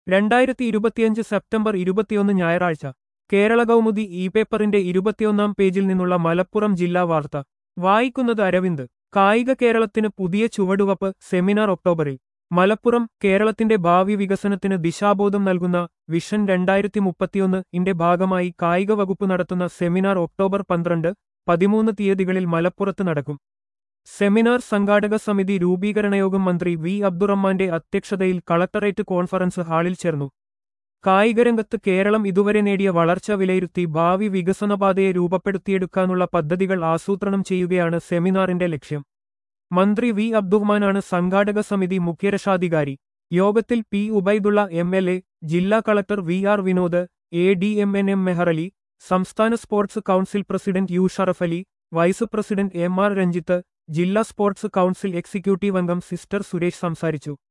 രണ്ടായിരത്തി ഇരുപത്തിയഞ്ച് സെപ്റ്റംബർ ഇരുപത്തിയൊന്ന് ഞായറാഴ്ച കേരള കൗമുദി ഇ പേപ്പറിന്റെ ഇരുപത്തിയൊന്നാം പേജിൽ നിന്നുള്ള മലപ്പുറം ജില്ലാ വാർത്ത വായിക്കുന്നത് അരവിന്ദ് കായിക കേരളത്തിന് പുതിയ ചുവടുവപ്പ് സെമിനാർ ഒക്ടോബറിൽ മലപ്പുറം കേരളത്തിന്റെ ഭാവി വികസനത്തിന് ദിശാബോധം നൽകുന്ന വിഷൻ രണ്ടായിരത്തി മുപ്പത്തിയൊന്ന് ഇന്റെ ഭാഗമായി കായിക വകുപ്പ് നടത്തുന്ന സെമിനാർ ഒക്ടോബർ പന്ത്രണ്ട് പതിമൂന്ന് തീയതികളിൽ മലപ്പുറത്ത് നടക്കും സെമിനാർ സംഘാടക സമിതി രൂപീകരണയോഗം മന്ത്രി വി അബ്ദുറഹ്മാന്റെ അധ്യക്ഷതയിൽ കളക്ടറേറ്റ് കോൺഫറൻസ് ഹാളിൽ ചേർന്നു കായികരംഗത്ത് കേരളം ഇതുവരെ നേടിയ വളർച്ച വിലയിരുത്തി ഭാവി വികസനപാതയെ രൂപപ്പെടുത്തിയെടുക്കാനുള്ള പദ്ധതികൾ ആസൂത്രണം ചെയ്യുകയാണ് സെമിനാറിന്റെ ലക്ഷ്യം മന്ത്രി വി അബ്ദുറഹ്മാനാണ് സംഘാടക സമിതി മുഖ്യരക്ഷാധികാരി യോഗത്തിൽ P Ubaidulla M L A ജില്ലാ collector V R Vinod A D M N M Meharali സംസ്ഥാന sports council president U Sharaf Ali vice president M R Ranjith ജില്ലാ സ്പോർട്സ് കൗൺസിൽ എക്സിക്യൂട്ടീവ് അംഗം സിസ്റ്റർ സുരേഷ് സംസാരിച്ചു